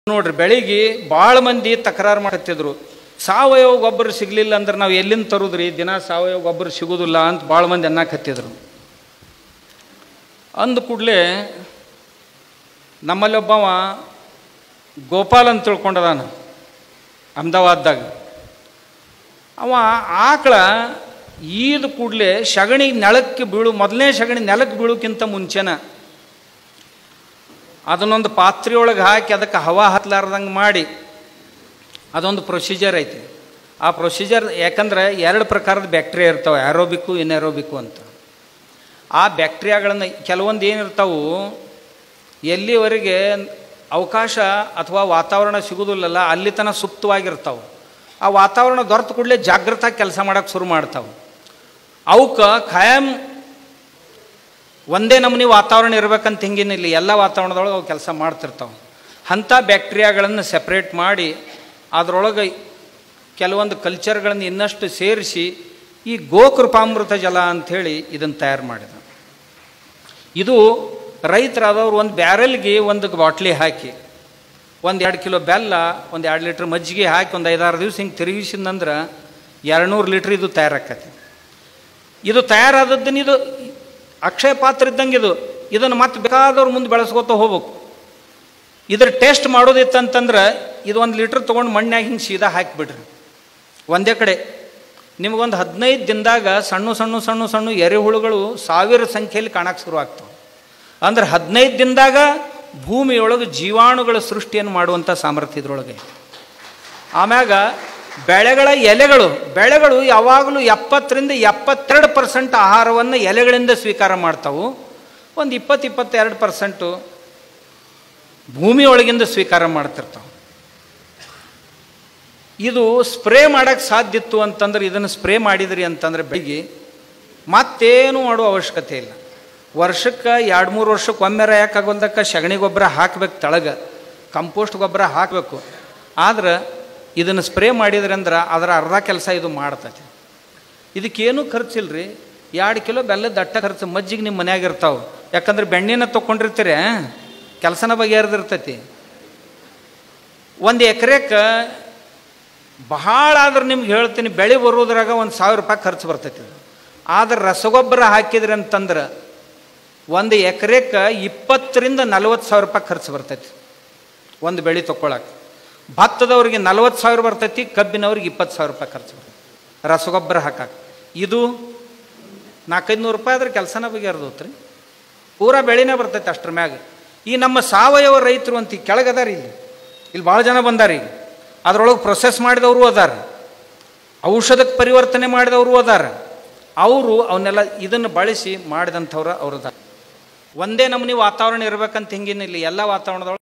ನೋಡ್ರಿ ಬೆಳಿಗ್ಗೆ ಭಾಳ ಮಂದಿ ತಕರಾರು ಮಾಡತ್ತಿದ್ರು ಸಾವಯವ ಗೊಬ್ಬರ ಸಿಗ್ಲಿಲ್ಲ ಅಂದ್ರೆ ನಾವು ಎಲ್ಲಿಂದ ತರುದ್ರಿ ದಿನ ಸಾವಯವ ಗೊಬ್ಬರ ಸಿಗೋದಿಲ್ಲ ಅಂತ ಭಾಳ ಮಂದಿ ಅನ್ನಕತ್ತಿದ್ರು ಅಂದ ಕೂಡಲೇ ನಮ್ಮಲ್ಲಿ ಒಬ್ಬವ ಗೋಪಾಲ್ ಅಂತ ತಿಳ್ಕೊಂಡದಾನ ಅಹಮದಾಬಾದ್ದಾಗ ಅವ ಆಕಳ ಈದ ಕೂಡಲೇ ಸಗಣಿ ನೆಲಕ್ಕೆ ಬೀಳು ಮೊದಲನೇ ಸಗಣಿ ನೆಲಕ್ಕೆ ಬೀಳೋಕ್ಕಿಂತ ಮುಂಚೆನ ಅದನ್ನೊಂದು ಪಾತ್ರೆಯೊಳಗೆ ಹಾಕಿ ಅದಕ್ಕೆ ಹವಾ ಹತ್ಲಾರ್ದಂಗೆ ಮಾಡಿ ಅದೊಂದು ಪ್ರೊಸೀಜರ್ ಐತಿ ಆ ಪ್ರೊಸೀಜರ್ ಯಾಕಂದ್ರೆ ಎರಡು ಪ್ರಕಾರದ ಬ್ಯಾಕ್ಟೀರಿಯಾ ಇರ್ತಾವೆ ಆ್ಯರೋಬಿಕ್ಕು ಇನ್ಆ್ಯರೋಬಿಕ್ಕು ಅಂತ ಆ ಬ್ಯಾಕ್ಟೀರಿಯಾಗಳನ್ನು ಕೆಲವೊಂದು ಏನಿರ್ತಾವು ಎಲ್ಲಿವರೆಗೆ ಅವಕಾಶ ಅಥವಾ ವಾತಾವರಣ ಸಿಗೋದಿಲ್ಲಲ್ಲ ಅಲ್ಲಿ ತನಕ ಸುಪ್ತವಾಗಿರ್ತಾವೆ ಆ ವಾತಾವರಣ ದೊರೆತ ಕೂಡಲೇ ಜಾಗೃತಾಗಿ ಕೆಲಸ ಮಾಡೋಕ್ಕೆ ಶುರು ಮಾಡ್ತಾವೆ ಅವಕ್ಕೆ ಖಾಯಂ ಒಂದೇ ನಮೂನಿ ವಾತಾವರಣ ಇರ್ಬೇಕಂತ ಹಿಂಗೇನಿಲ್ಲ ಎಲ್ಲ ವಾತಾವರಣದೊಳಗೆ ಅವು ಕೆಲಸ ಮಾಡ್ತಿರ್ತಾವೆ ಅಂಥ ಬ್ಯಾಕ್ಟೀರಿಯಾಗಳನ್ನು ಸೆಪ್ರೇಟ್ ಮಾಡಿ ಅದರೊಳಗೆ ಕೆಲವೊಂದು ಕಲ್ಚರ್ಗಳನ್ನು ಇನ್ನಷ್ಟು ಸೇರಿಸಿ ಈ ಗೋಕೃಪಾಮೃತ ಜಲ ಅಂಥೇಳಿ ಇದನ್ನು ತಯಾರು ಮಾಡಿದ ಇದು ರೈತರಾದವ್ರು ಒಂದು ಬ್ಯಾರೆಲ್ಗೆ ಒಂದು ಬಾಟ್ಲಿ ಹಾಕಿ ಒಂದು ಎರಡು ಕಿಲೋ ಬೆಲ್ಲ ಒಂದು ಎರಡು ಲೀಟ್ರ್ ಮಜ್ಜಿಗೆ ಹಾಕಿ ಒಂದು ಐದಾರು ದಿವ್ಸ ಹಿಂಗೆ ತಿರುಗಿಸಿದಂದ್ರೆ ಎರಡುನೂರು ಲೀಟ್ರ್ ಇದು ತಯಾರಾಕತಿ ಇದು ತಯಾರಾದದ್ದನ್ನು ಇದು ಅಕ್ಷಯ ಪಾತ್ರ ಇದ್ದಂಗೆ ಇದು ಇದನ್ನು ಮತ್ತೆ ಬೇಕಾದವ್ರು ಮುಂದೆ ಬೆಳೆಸ್ಕೊತ ಹೋಗ್ಬೇಕು ಇದ್ರ ಟೇಸ್ಟ್ ಮಾಡೋದಿತ್ತಂತಂದ್ರೆ ಇದು ಒಂದು ಲೀಟ್ರ್ ತೊಗೊಂಡು ಮಣ್ಣಾಗ ಹಿಂಗೆ ಸೀದಾ ಹಾಕಿಬಿಡ್ರಿ ಒಂದೇ ಕಡೆ ನಿಮಗೊಂದು ಹದಿನೈದು ದಿನದಾಗ ಸಣ್ಣ ಸಣ್ಣ ಸಣ್ಣ ಸಣ್ಣ ಎರೆಹುಳುಗಳು ಸಾವಿರ ಸಂಖ್ಯೆಯಲ್ಲಿ ಕಾಣಕ್ಕೆ ಶುರು ಆಗ್ತವೆ ಅಂದ್ರೆ ಹದಿನೈದು ದಿನದಾಗ ಭೂಮಿಯೊಳಗೆ ಜೀವಾಣುಗಳ ಸೃಷ್ಟಿಯನ್ನು ಮಾಡುವಂಥ ಸಾಮರ್ಥ್ಯ ಇದ್ರೊಳಗೆ ಆಮ್ಯಾಗ ಬೆಳೆಗಳ ಎಲೆಗಳು ಬೆಳೆಗಳು ಯಾವಾಗಲೂ ಎಪ್ಪತ್ತರಿಂದ ಎಪ್ಪತ್ತೆರಡು ಪರ್ಸೆಂಟ್ ಆಹಾರವನ್ನು ಎಲೆಗಳಿಂದ ಸ್ವೀಕಾರ ಮಾಡ್ತಾವು ಒಂದು ಇಪ್ಪತ್ತು ಇಪ್ಪತ್ತೆರಡು ಪರ್ಸೆಂಟು ಭೂಮಿಯೊಳಗಿಂದ ಸ್ವೀಕಾರ ಮಾಡ್ತಿರ್ತಾವೆ ಇದು ಸ್ಪ್ರೇ ಮಾಡೋಕ್ಕೆ ಸಾಧ್ಯ ಇತ್ತು ಅಂತಂದ್ರೆ ಇದನ್ನು ಸ್ಪ್ರೇ ಮಾಡಿದ್ರಿ ಅಂತಂದ್ರೆ ಬೆಳಿಗ್ಗೆ ಮತ್ತೇನು ಮಾಡುವ ಅವಶ್ಯಕತೆ ಇಲ್ಲ ವರ್ಷಕ್ಕೆ ಎರಡು ಮೂರು ವರ್ಷಕ್ಕೆ ಒಮ್ಮೆರ ಯಾಕಾಗೋಲ್ದಕ್ಕೆ ಸಗಣಿ ಗೊಬ್ಬರ ಹಾಕ್ಬೇಕು ತಳಗೆ ಕಂಪೋಸ್ಟ್ ಗೊಬ್ಬರ ಹಾಕಬೇಕು ಆದ್ರೆ ಇದನ್ನು ಸ್ಪ್ರೇ ಮಾಡಿದ್ರಿ ಅಂದ್ರೆ ಅದರ ಅರ್ಧ ಕೆಲಸ ಇದು ಮಾಡ್ತೈತಿ ಇದಕ್ಕೇನು ಖರ್ಚಿಲ್ಲ ರೀ ಎರಡು ಕಿಲೋ ಬೆಲ್ಲದ ದಟ್ಟ ಖರ್ಚು ಮಜ್ಜಿಗೆ ನಿಮ್ಮ ಮನ್ಯಾಗ ಇರ್ತಾವೆ ಯಾಕಂದ್ರೆ ಬೆಣ್ಣೆನ ತೊಗೊಂಡಿರ್ತೀರಿ ಕೆಲಸನ ಬಗೆಹರಿದಿರ್ತೈತಿ ಒಂದು ಎಕರೆಕ್ಕೆ ಬಹಳ ಆದ್ರೆ ನಿಮ್ಗೆ ಹೇಳ್ತೀನಿ ಬೆಳೆ ಬರೋದ್ರಾಗ ಒಂದು ಸಾವಿರ ರೂಪಾಯಿ ಖರ್ಚು ಬರ್ತೈತಿ ಆದ್ರೆ ರಸಗೊಬ್ಬರ ಹಾಕಿದ್ರಿ ಅಂತಂದ್ರೆ ಒಂದು ಎಕರೆಕ್ಕೆ ಇಪ್ಪತ್ತರಿಂದ ನಲ್ವತ್ತು ಸಾವಿರ ರೂಪಾಯಿ ಖರ್ಚು ಬರ್ತೈತಿ ಒಂದು ಬೆಳೆ ತೊಗೊಳಕ್ಕೆ ಭತ್ತದವ್ರಿಗೆ ನಲ್ವತ್ತು ಸಾವಿರ ಬರ್ತೈತಿ ಕಬ್ಬಿನವ್ರಿಗೆ ಇಪ್ಪತ್ತು ಸಾವಿರ ರೂಪಾಯಿ ಖರ್ಚು ಬರ್ತೈತಿ ರಸಗೊಬ್ಬರ ಹಾಕಕ್ಕೆ ಇದು ನಾಲ್ಕೈದು ನೂರು ರೂಪಾಯಿ ಆದ್ರೆ ಕೆಲಸನ ಬಗೆಹರ್ದೋತ್ರಿ ಪೂರಾ ಬೆಳೆನೇ ಬರ್ತೈತೆ ಅಷ್ಟ್ರ ಮ್ಯಾಗ ಈ ನಮ್ಮ ಸಾವಯವ ರೈತರು ಅಂತ ಈ ಕೆಳಗದಾರ ಇಲ್ಲಿ ಇಲ್ಲಿ ಭಾಳ ಜನ ಬಂದಾರ ಈಗ ಅದ್ರೊಳಗೆ ಪ್ರೊಸೆಸ್ ಮಾಡಿದವರು ಅದಾರ ಔಷಧಕ್ಕೆ ಪರಿವರ್ತನೆ ಮಾಡಿದವರು ಅದಾರ ಅವರು ಅವನ್ನೆಲ್ಲ ಇದನ್ನು ಬಳಸಿ ಮಾಡಿದಂಥವ್ರು ಅವ್ರು ಅದಾರ ಒಂದೇ ನಮೂನಿ ವಾತಾವರಣ ಇರ್ಬೇಕಂತ ಹಿಂಗೇನಿಲ್ಲ ಎಲ್ಲ ವಾತಾವರಣದೊಳಗೆ